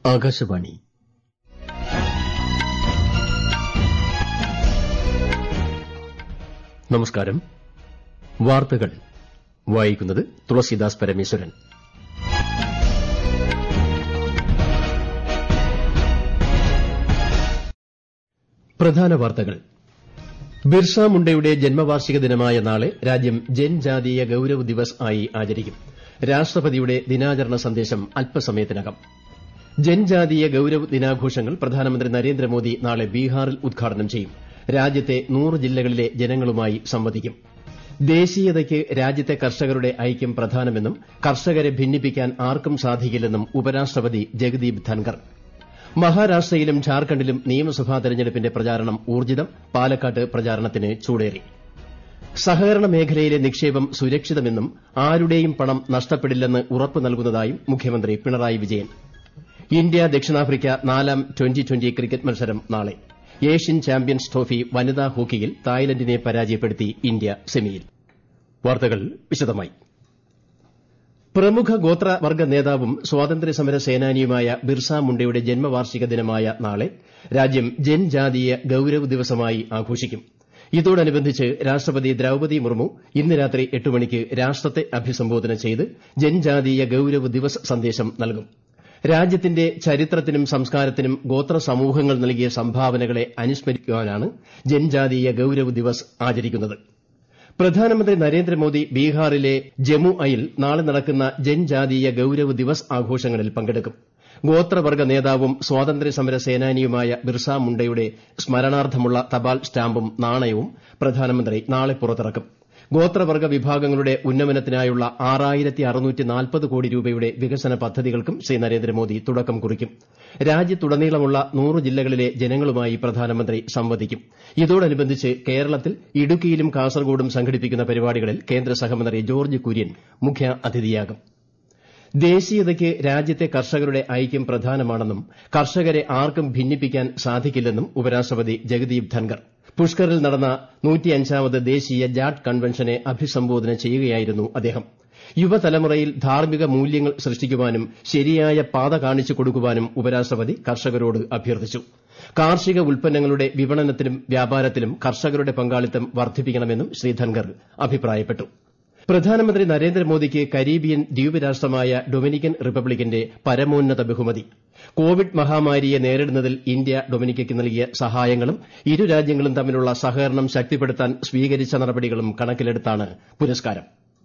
ആകാശവാണി നമസ്കാരം വാർത്തകൾ വായിക്കുന്നത് തുളസീദാസ് പരമേശ്വരൻ പ്രധാന വാർത്തകൾ ബിർസ മുണ്ടയുടെ ജന്മവാർഷിക ദിനമായ നാളെ രാജ്യം ജൻജാതീയ ഗൌരവ് ദിവസ് ആയി ആചരിക്കും രാഷ്ട്രപതിയുടെ ദിനാചരണ സന്ദേശം അല്പസമയത്തിനകം ജൻജാതീയ ഗൌരവ് ദിനാഘോഷങ്ങൾ പ്രധാനമന്ത്രി നരേന്ദ്രമോദി നാളെ ബീഹാറിൽ ഉദ്ഘാടനം ചെയ്യും രാജ്യത്തെ നൂറ് ജില്ലകളിലെ ജനങ്ങളുമായി സംവദിക്കും ദേശീയതയ്ക്ക് രാജ്യത്തെ കർഷകരുടെ ഐക്യം പ്രധാനമെന്നും കർഷകരെ ഭിന്നിപ്പിക്കാൻ ആർക്കും സാധിക്കില്ലെന്നും ഉപരാഷ്ട്രപതി ജഗദീപ് ധൻകർ മഹാരാഷ്ട്രയിലും ഝാർഖണ്ഡിലും നിയമസഭാ തെരഞ്ഞെടുപ്പിന്റെ പ്രചാരണം ഊർജ്ജിതം പാലക്കാട്ട് പ്രചാരണത്തിന് ചൂടേറി സഹകരണ മേഖലയിലെ നിക്ഷേപം സുരക്ഷിതമെന്നും ആരുടെയും പണം നഷ്ടപ്പെടില്ലെന്ന് ഉറപ്പ് നൽകുന്നതായും മുഖ്യമന്ത്രി പിണറായി വിജയൻ ഇന്ത്യ ദക്ഷിണാഫ്രിക്ക നാലാം ട്വന്റി ട്വന്റി ക്രിക്കറ്റ് മത്സരം നാളെ ഏഷ്യൻ ചാമ്പ്യൻസ് ട്രോഫി വനിതാ ഹോക്കിയിൽ തായ്ലന്റിനെ പരാജയപ്പെടുത്തി ഇന്ത്യ സെമിയിൽ വാർത്തകൾ വിശദമായി പ്രമുഖ ഗോത്രവർഗ്ഗ നേതാവും സ്വാതന്ത്ര്യസമര സേനാനിയുമായ ബിർസ മുണ്ടയുടെ ജന്മവാർഷിക ദിനമായ നാളെ രാജ്യം ജൻജാതീയ ഗൌരവ് ദിവസമായി ആഘോഷിക്കും ഇതോടനുബന്ധിച്ച് രാഷ്ട്രപതി ദ്രൌപതി മുർമു ഇന്ന് രാത്രി എട്ട് മണിക്ക് രാഷ്ട്രത്തെ അഭിസംബോധന ചെയ്ത് ജൻജാതീയ ഗൌരവ് ദിവസ് സന്ദേശം നൽകും രാജ്യത്തിന്റെ ചരിത്രത്തിനും സംസ്കാരത്തിനും ഗോത്ര സമൂഹങ്ങൾ നൽകിയ സംഭാവനകളെ അനുസ്മരിക്കാനാണ് ജൻജാതീയ ഗൌരവ് ദിവസ് ആചരിക്കുന്നത് പ്രധാനമന്ത്രി നരേന്ദ്രമോദി ബീഹാറിലെ ജമുഅയിൽ നാളെ നടക്കുന്ന ജൻജാതീയ ഗൌരവ് ദിവസ് ആഘോഷങ്ങളിൽ പങ്കെടുക്കും ഗോത്രവർഗ്ഗ നേതാവും സ്വാതന്ത്ര്യസമര സേനാനിയുമായ ബിർസ മുണ്ടയുടെ സ്മരണാർത്ഥമുള്ള തപാൽ സ്റ്റാമ്പും നാണയവും പ്രധാനമന്ത്രി നാളെ പുറത്തിറക്കും ഗോത്രവർഗ്ഗ വിഭാഗങ്ങളുടെ ഉന്നമനത്തിനായുള്ള കോടി രൂപയുടെ വികസന പദ്ധതികൾക്കും ശ്രീ നരേന്ദ്രമോദി തുടക്കം കുറിക്കും രാജ്യത്തുടനീളമുള്ള നൂറ് ജില്ലകളിലെ ജനങ്ങളുമായി പ്രധാനമന്ത്രി സംവദിക്കും ഇതോടനുബന്ധിച്ച് കേരളത്തിൽ ഇടുക്കിയിലും കാസർഗോഡും സംഘടിപ്പിക്കുന്ന പരിപാടികളിൽ കേന്ദ്ര സഹമന്ത്രി ജോർജ്ജ് കുര്യൻ മുഖ്യ അതിഥിയാകും ദേശീയതയ്ക്ക് രാജ്യത്തെ കർഷകരുടെ ഐക്യം പ്രധാനമാണെന്നും കർഷകരെ ആർക്കും ഭിന്നിപ്പിക്കാൻ സാധിക്കില്ലെന്നും ഉപരാഷ്ട്രപതി ജഗദീപ് ധൻകർ പുഷ്കറിൽ നടന്ന നൂറ്റിയഞ്ചാമത് ദേശീയ ജാട്ട് കൺവെൻഷനെ അഭിസംബോധന ചെയ്യുകയായിരുന്നു അദ്ദേഹം യുവതലമുറയിൽ ധാർമ്മിക മൂല്യങ്ങൾ സൃഷ്ടിക്കുവാനും ശരിയായ പാത കാണിച്ചു കൊടുക്കുവാനും ഉപരാഷ്ട്രപതി കർഷകരോട് അഭ്യർത്ഥിച്ചു കാർഷിക ഉൽപ്പന്നങ്ങളുടെ വിപണനത്തിലും വ്യാപാരത്തിലും കർഷകരുടെ പങ്കാളിത്തം വർദ്ധിപ്പിക്കണമെന്നും ശ്രീ ധൻകർ അഭിപ്രായപ്പെട്ടു പ്രധാനമന്ത്രി നരേന്ദ്രമോദിക്ക് കരീബിയൻ ദ്വീപ് രാഷ്ട്രമായ ഡൊമിനിക്കൻ റിപ്പബ്ലിക്കിന്റെ പരമോന്നത ബഹുമതി കോവിഡ് മഹാമാരിയെ നേരിടുന്നതിൽ ഇന്ത്യ ഡൊമിനിക്കയ്ക്ക് നൽകിയ സഹായങ്ങളും ഇരു രാജ്യങ്ങളും തമ്മിലുള്ള സഹകരണം ശക്തിപ്പെടുത്താൻ സ്വീകരിച്ച നടപടികളും കണക്കിലെടുത്താണ് പുരസ്കാരം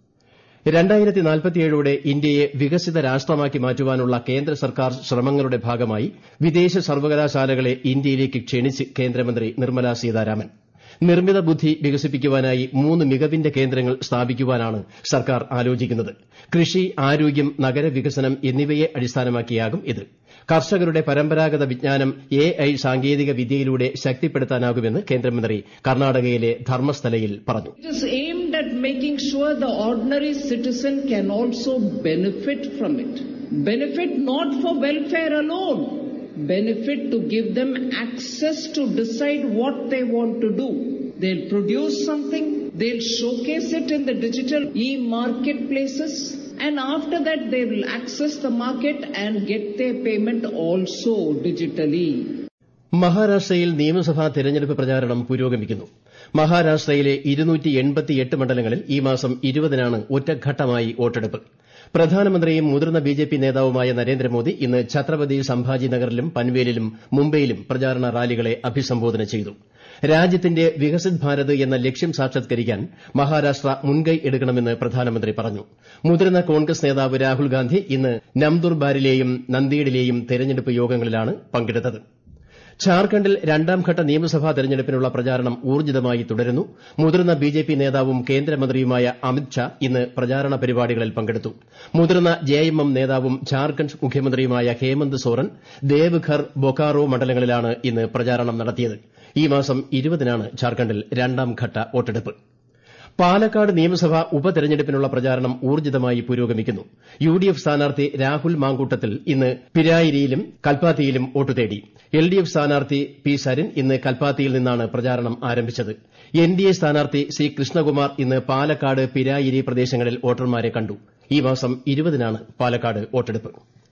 ോടെ ഇന്ത്യയെ വികസിത രാഷ്ട്രമാക്കി മാറ്റുവാനുള്ള കേന്ദ്ര സർക്കാർ ശ്രമങ്ങളുടെ ഭാഗമായി വിദേശ സർവകലാശാലകളെ ഇന്ത്യയിലേക്ക് ക്ഷണിച്ച് കേന്ദ്രമന്ത്രി നിർമ്മല സീതാരാമൻ നിർമ്മിത ബുദ്ധി വികസിപ്പിക്കുവാനായി മൂന്ന് മികവിന്റെ കേന്ദ്രങ്ങൾ സ്ഥാപിക്കുവാനാണ് സർക്കാർ ആലോചിക്കുന്നത് കൃഷി ആരോഗ്യം നഗരവികസനം എന്നിവയെ അടിസ്ഥാനമാക്കിയാകും ഇത് കർഷകരുടെ പരമ്പരാഗത വിജ്ഞാനം എ ഐ സാങ്കേതിക വിദ്യയിലൂടെ ശക്തിപ്പെടുത്താനാകുമെന്ന് കേന്ദ്രമന്ത്രി കർണാടകയിലെ ധർമ്മസ്ഥലയിൽ പറഞ്ഞു It is aimed at making sure the ordinary citizen can also benefit from it. Benefit not for welfare alone, benefit to give them access to decide what they want to do. They'll produce something, they'll showcase it in the digital e-marketplaces, and after that they will access the market and get their payment also digitally. മഹാരാഷ്ട്രയിൽ നിയമസഭാ തെരഞ്ഞെടുപ്പ് പ്രചാരണം പുരോഗമിക്കുന്നു മഹാരാഷ്ട്രയിലെ മണ്ഡലങ്ങളിൽ ഈ മാസം ഇരുപതിനാണ് ഒറ്റഘട്ടമായി വോട്ടെടുപ്പ് പ്രധാനമന്ത്രിയും മുതിർന്ന ബിജെപി നേതാവുമായ നരേന്ദ്രമോദി ഇന്ന് ഛത്രപതി സംഭാജി നഗറിലും പൻവേലിലും മുംബൈയിലും പ്രചാരണ റാലികളെ അഭിസംബോധന ചെയ്തു രാജ്യത്തിന്റെ വികസിത് ഭാരത് എന്ന ലക്ഷ്യം സാക്ഷാത്കരിക്കാൻ മഹാരാഷ്ട്ര മുൻകൈ എടുക്കണമെന്ന് പ്രധാനമന്ത്രി പറഞ്ഞു മുതിർന്ന കോൺഗ്രസ് നേതാവ് രാഹുൽ ഗാന്ധി ഇന്ന് നംദുർബാരിലെയും നന്ദേഡിലെയും തെരഞ്ഞെടുപ്പ് യോഗങ്ങളിലാണ് പങ്കെടുത്തത് ഝാർഖണ്ഡിൽ രണ്ടാംഘട്ട നിയമസഭാ തെരഞ്ഞെടുപ്പിനുള്ള പ്രചാരണം ഊർജ്ജിതമായി തുടരുന്നു മുതിർന്ന ബിജെപി നേതാവും കേന്ദ്രമന്ത്രിയുമായ അമിത് ഷാ ഇന്ന് പ്രചാരണ പരിപാടികളിൽ പങ്കെടുത്തു മുതിർന്ന ജെഎംഎം നേതാവും ഝാർഖണ്ഡ് മുഖ്യമന്ത്രിയുമായ ഹേമന്ത് സോറൻ ദേവ്ഘർ ബൊക്കാറോ മണ്ഡലങ്ങളിലാണ് ഇന്ന് പ്രചാരണം നടത്തിയത് ഈ മാസം ഇരുപതിനാണ് ഝാർഖണ്ഡിൽ രണ്ടാംഘട്ട വോട്ടെടുപ്പ് പാലക്കാട് നിയമസഭാ ഉപതെരഞ്ഞെടുപ്പിനുള്ള പ്രചാരണം ഊർജ്ജിതമായി പുരോഗമിക്കുന്നു യുഡിഎഫ് സ്ഥാനാർത്ഥി രാഹുൽ മാങ്കൂട്ടത്തിൽ ഇന്ന് പിരായിരിയിലും കൽപ്പാത്തിയിലും വോട്ട് തേടി എൽഡിഎഫ് സ്ഥാനാർത്ഥി പി സരിൻ ഇന്ന് കൽപ്പാത്തിയിൽ നിന്നാണ് പ്രചാരണം ആരംഭിച്ചത് എൻഡിഎ സ്ഥാനാർത്ഥി സി കൃഷ്ണകുമാർ ഇന്ന് പാലക്കാട് പിരായിരി പ്രദേശങ്ങളിൽ വോട്ടർമാരെ കണ്ടു ഈ മാസം ഇരുപതിനാണ് പാലക്കാട് വോട്ടെടുപ്പ്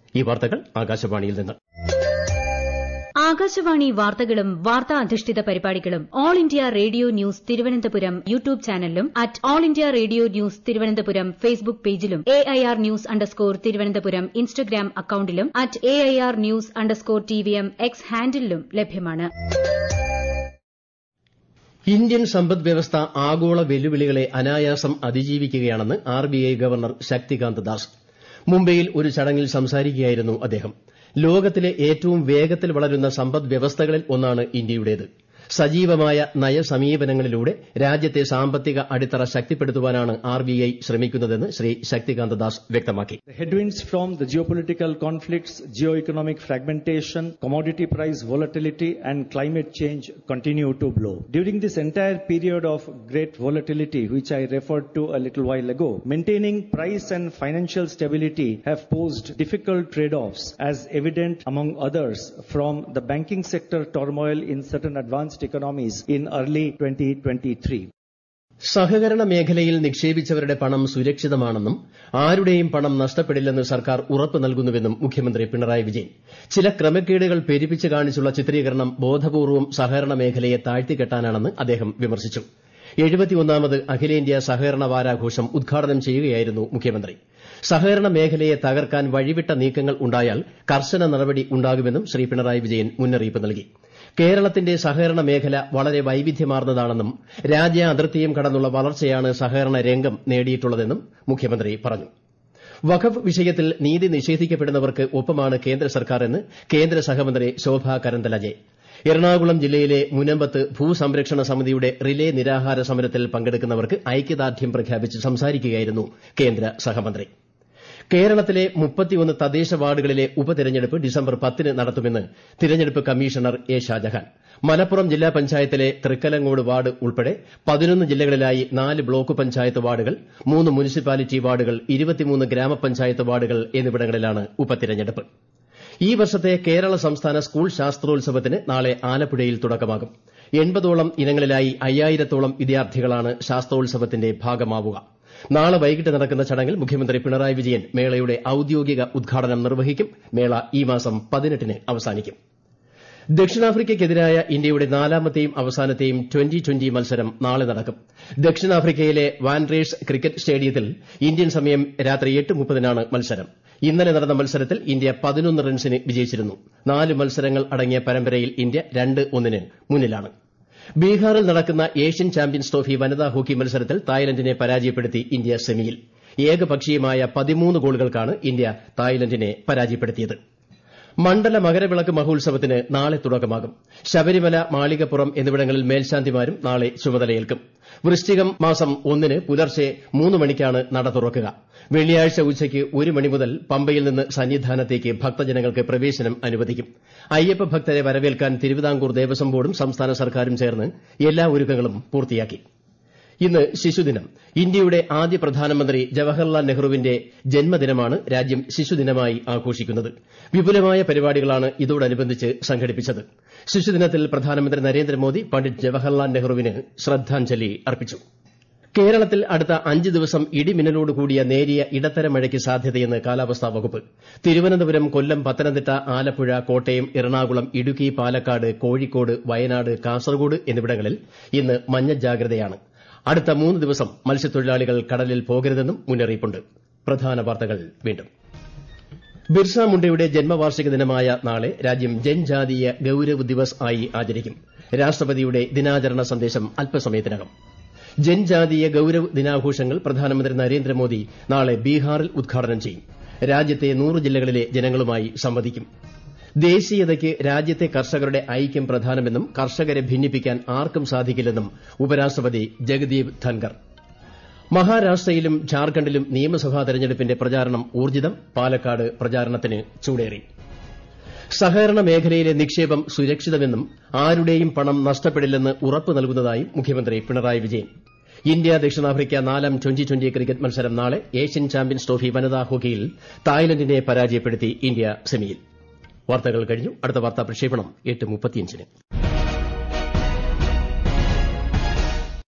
ഈ വാർത്തകൾ ആകാശവാണിയിൽ നിന്ന് ആകാശവാണി വാർത്തകളും വാർത്താ അധിഷ്ഠിത പരിപാടികളും all India radio news Thiruvananthapuram YouTube ചാനലിലും at all India radio news Thiruvananthapuram Facebook പേജിലും A I R news underscore Thiruvananthapuram Instagram അക്കൌണ്ടിലും at A I R news underscore T V M X ഹാൻഡിലും ലഭ്യമാണ് ഇന്ത്യൻ സമ്പദ് വ്യവസ്ഥ ആഗോള വെല്ലുവിളികളെ അനായാസം അതിജീവിക്കുകയാണെന്ന് R B I governor Shaktikanta Das മുംബൈയിൽ ഒരു ചടങ്ങിൽ സംസാരിക്കുകയായിരുന്നു അദ്ദേഹം ലോകത്തിലെ ഏറ്റവും വേഗത്തിൽ വളരുന്ന സമ്പദ് വ്യവസ്ഥകളിൽ ഒന്നാണ് ഇന്ത്യയുടേത് സജീവമായ നയസമീപനങ്ങളിലൂടെ രാജ്യത്തെ സാമ്പത്തിക അടിത്തറ ശക്തിപ്പെടുത്തുവാനാണ് ആർ ബി ഐ ശ്രമിക്കുന്നതെന്ന് ശ്രീ ശക്തികാന്ത ദാസ് വ്യക്തമാക്കി The headwinds from the geopolitical conflicts, geoeconomic fragmentation, commodity price volatility, and climate change continue to blow. During this entire period of great volatility, which I referred to a little while ago, maintaining price and financial stability have posed difficult trade-offs, as evident among others from the banking sector turmoil in certain advanced economies in early 2023. സഹകരണ മേഖലയിൽ നിക്ഷേപിച്ചവരുടെ പണം സുരക്ഷിതമാണെന്നും ആരുടെയും പണം നഷ്ടപ്പെടില്ലെന്ന് സർക്കാർ ഉറപ്പ് നൽകുന്നുവെന്നും മുഖ്യമന്ത്രി പിണറായി വിജയൻ ചില ക്രമക്കേടുകൾ പെരുപ്പിച്ച് കാണിച്ചുള്ള ചിത്രീകരണം ബോധപൂർവം സഹകരണ മേഖലയെ താഴ്ത്തിക്കെട്ടാനാണെന്ന് അദ്ദേഹം വിമർശിച്ചു എഴുപത്തിയൊന്നാമത് അഖിലേന്ത്യാ സഹകരണ വാരാഘോഷം ഉദ്ഘാടനം ചെയ്യുകയായിരുന്നു മുഖ്യമന്ത്രി സഹകരണ മേഖലയെ തകർക്കാൻ വഴിവിട്ട നീക്കങ്ങൾ ഉണ്ടായാൽ കർശന നടപടി ഉണ്ടാകുമെന്നും ശ്രീ പിണറായി വിജയൻ മുന്നറിയിപ്പ് നൽകി കേരളത്തിന്റെ സഹകരണ മേഖല വളരെ വൈവിധ്യമാർന്നതാണെന്നും രാജ്യാതിർത്തിയും കടന്നുള്ള വളർച്ചയാണ് സഹകരണ രംഗം നേടിയിട്ടുള്ളതെന്നും മുഖ്യമന്ത്രി പറഞ്ഞു വഖഫ് വിഷയത്തിൽ നീതി നിഷേധിക്കപ്പെടുന്നവർക്ക് ഒപ്പമാണ് കേന്ദ്ര സർക്കാർ എന്ന് കേന്ദ്ര സഹമന്ത്രി ശോഭ കരന്തലജെ എറണാകുളം ജില്ലയിലെ മുനമ്പത്ത് ഭൂസംരക്ഷണ സമിതിയുടെ റിലേ നിരാഹാര സമരത്തിൽ പങ്കെടുക്കുന്നവർക്ക് ഐക്യദാർഢ്യം പ്രഖ്യാപിച്ച് സംസാരിക്കുകയായിരുന്നു കേന്ദ്ര സഹമന്ത്രി കേരളത്തിലെ മുപ്പത്തിയൊന്ന് തദ്ദേശ വാർഡുകളിലെ ഉപതെരഞ്ഞെടുപ്പ് ഡിസംബർ പത്തിന് നടത്തുമെന്ന് തിരഞ്ഞെടുപ്പ് കമ്മീഷണർ എ ഷാജഹാൻ മലപ്പുറം ജില്ലാ പഞ്ചായത്തിലെ തൃക്കലങ്ങോട് വാർഡ് ഉൾപ്പെടെ പതിനൊന്ന് ജില്ലകളിലായി നാല് ബ്ലോക്ക് പഞ്ചായത്ത് വാർഡുകൾ മൂന്ന് മുനിസിപ്പാലിറ്റി വാർഡുകൾ ഇരുപത്തിമൂന്ന് ഗ്രാമപഞ്ചായത്ത് വാർഡുകൾ എന്നിവിടങ്ങളിലാണ് ഉപതെരഞ്ഞെടുപ്പ് ഈ വർഷത്തെ കേരള സംസ്ഥാന സ്കൂൾ ശാസ്ത്രോത്സവത്തിന് നാളെ ആലപ്പുഴയിൽ തുടക്കമാകും എൺപതോളം ഇനങ്ങളിലായി അയ്യായിരത്തോളം വിദ്യാർത്ഥികളാണ് ശാസ്ത്രോത്സവത്തിന്റെ ഭാഗമാവുക നാളെ വൈകിട്ട് നടക്കുന്ന ചടങ്ങിൽ മുഖ്യമന്ത്രി പിണറായി വിജയൻ മേളയുടെ ഔദ്യോഗിക ഉദ്ഘാടനം നിർവഹിക്കും മേള ഈ മാസം പതിനെട്ടിന് അവസാനിക്കും ദക്ഷിണാഫ്രിക്കയ്ക്കെതിരായ ഇന്ത്യയുടെ നാലാമത്തെയും അവസാനത്തെയും ട്വന്റി ട്വന്റി മത്സരം നാളെ നടക്കും ദക്ഷിണാഫ്രിക്കയിലെ വാൻഡ്രേഴ്സ് ക്രിക്കറ്റ് സ്റ്റേഡിയത്തിൽ ഇന്ത്യൻ സമയം രാത്രി എട്ട് മുപ്പതിനാണ് മത്സരം ഇന്നലെ നടന്ന മത്സരത്തിൽ ഇന്ത്യ പതിനൊന്ന് റൺസിന് വിജയിച്ചിരുന്നു നാല് മത്സരങ്ങൾ അടങ്ങിയ പരമ്പരയിൽ ഇന്ത്യ രണ്ട് ഒന്നിന് മുന്നിലാണ് ബീഹാറിൽ നടക്കുന്ന ഏഷ്യൻ ചാമ്പ്യൻസ് ട്രോഫി വനിതാ ഹോക്കി മത്സരത്തിൽ തായ്ലൻഡിനെ പരാജയപ്പെടുത്തി ഇന്ത്യ സെമിയിൽ ഏകപക്ഷീയമായ പതിമൂന്ന് ഗോളുകൾക്കാണ് ഇന്ത്യ തായ്ലൻഡിനെ പരാജയപ്പെടുത്തിയത് മണ്ഡല മകരവിളക്ക് മഹോത്സവത്തിന് നാളെ തുടക്കമാകും ശബരിമല മാളികപ്പുറം എന്നിവിടങ്ങളിൽ മേൽശാന്തിമാരും നാളെ ചുമതലയേൽക്കും വൃശ്ചികം മാസം ഒന്നിന് പുലർച്ചെ മൂന്ന് മണിക്കാണ് നട തുറക്കുക വെള്ളിയാഴ്ച ഉച്ചയ്ക്ക് ഒരു മണി മുതൽ പമ്പയിൽ നിന്ന് സന്നിധാനത്തേക്ക് ഭക്തജനങ്ങൾക്ക് പ്രവേശനം അനുവദിക്കും അയ്യപ്പ ഭക്തരെ വരവേൽക്കാൻ തിരുവിതാംകൂർ ദേവസ്വം ബോർഡും സംസ്ഥാന സർക്കാരും ചേർന്ന് എല്ലാ ഒരുക്കങ്ങളും പൂർത്തിയാക്കി ഇന്ന് ശിശുദിനം ഇന്ത്യയുടെ ആദ്യ പ്രധാനമന്ത്രി ജവഹർലാൽ നെഹ്റുവിന്റെ ജന്മദിനമാണ് രാജ്യം ശിശുദിനമായി ആഘോഷിക്കുന്നത് വിപുലമായ പരിപാടികളാണ് ഇതോടനുബന്ധിച്ച് സംഘടിപ്പിച്ചത് ശിശുദിനത്തിൽ പ്രധാനമന്ത്രി നരേന്ദ്രമോദി പണ്ഡിറ്റ് ജവഹർലാൽ നെഹ്റുവിന് ശ്രദ്ധാഞ്ജലി അർപ്പിച്ചു കേരളത്തിൽ അടുത്ത അഞ്ച് ദിവസം ഇടിമിന്നലോട് കൂടിയ നേരിയ ഇടത്തരം മഴയ്ക്ക് സാധ്യതയെന്ന് കാലാവസ്ഥാ വകുപ്പ് തിരുവനന്തപുരം കൊല്ലം പത്തനംതിട്ട ആലപ്പുഴ കോട്ടയം എറണാകുളം ഇടുക്കി പാലക്കാട് കോഴിക്കോട് വയനാട് കാസർഗോഡ് എന്നിവിടങ്ങളിൽ ഇന്ന് മഞ്ഞ ജാഗ്രതയാണ് അടുത്ത മൂന്ന് ദിവസം മത്സ്യത്തൊഴിലാളികൾ കടലിൽ പോകരുതെന്നും മുന്നറിയിപ്പുണ്ട് പ്രധാന വാർത്തകൾ വീണ്ടും ബിർസ മുണ്ടയുടെ ജന്മവാർഷിക ദിനമായ നാളെ രാജ്യം ജൻജാതീയ ഗൌരവ് ദിവസ് ആയി ആചരിക്കും രാഷ്ട്രപതിയുടെ ദിനാചരണ സന്ദേശം അല്പസമയത്തിനകം ജൻജാതീയ ഗൌരവ് ദിനാഘോഷങ്ങൾ പ്രധാനമന്ത്രി നരേന്ദ്രമോദി നാളെ ബീഹാറിൽ ഉദ്ഘാടനം ചെയ്യും രാജ്യത്തെ നൂറ് ജില്ലകളിലെ ജനങ്ങളുമായി സംവദിക്കും ദേശീയതയ്ക്ക് രാജ്യത്തെ കർഷകരുടെ ഐക്യം പ്രധാനമെന്നും കർഷകരെ ഭിന്നിപ്പിക്കാൻ ആർക്കും സാധിക്കില്ലെന്നും ഉപരാഷ്ട്രപതി ജഗദീപ് ധൻകർ മഹാരാഷ്ട്രയിലും ഝാർഖണ്ഡിലും നിയമസഭാ തെരഞ്ഞെടുപ്പിന്റെ പ്രചാരണം ഊർജ്ജിതം പാലക്കാട് പ്രചാരണത്തിന് ചൂടേറി സഹകരണ മേഖലയിലെ നിക്ഷേപം സുരക്ഷിതമെന്നും ആരുടെയും പണം നഷ്ടപ്പെടില്ലെന്ന് ഉറപ്പ് നൽകുന്നതായും മുഖ്യമന്ത്രി പിണറായി വിജയൻ ഇന്ത്യ ദക്ഷിണാഫ്രിക്ക നാലാം ട്വന്റി ട്വന്റി ക്രിക്കറ്റ് മത്സരം നാളെ ഏഷ്യൻ ചാമ്പ്യൻസ് ട്രോഫി വനിതാ ഹോക്കിയിൽ തായ്ലൻഡിനെ പരാജയപ്പെടുത്തി ഇന്ത്യ സെമിയിൽ വാർത്തകൾ കഴിഞ്ഞു അടുത്ത വാർത്താ പ്രക്ഷേപണം എട്ട് മുപ്പത്തിയഞ്ചിന്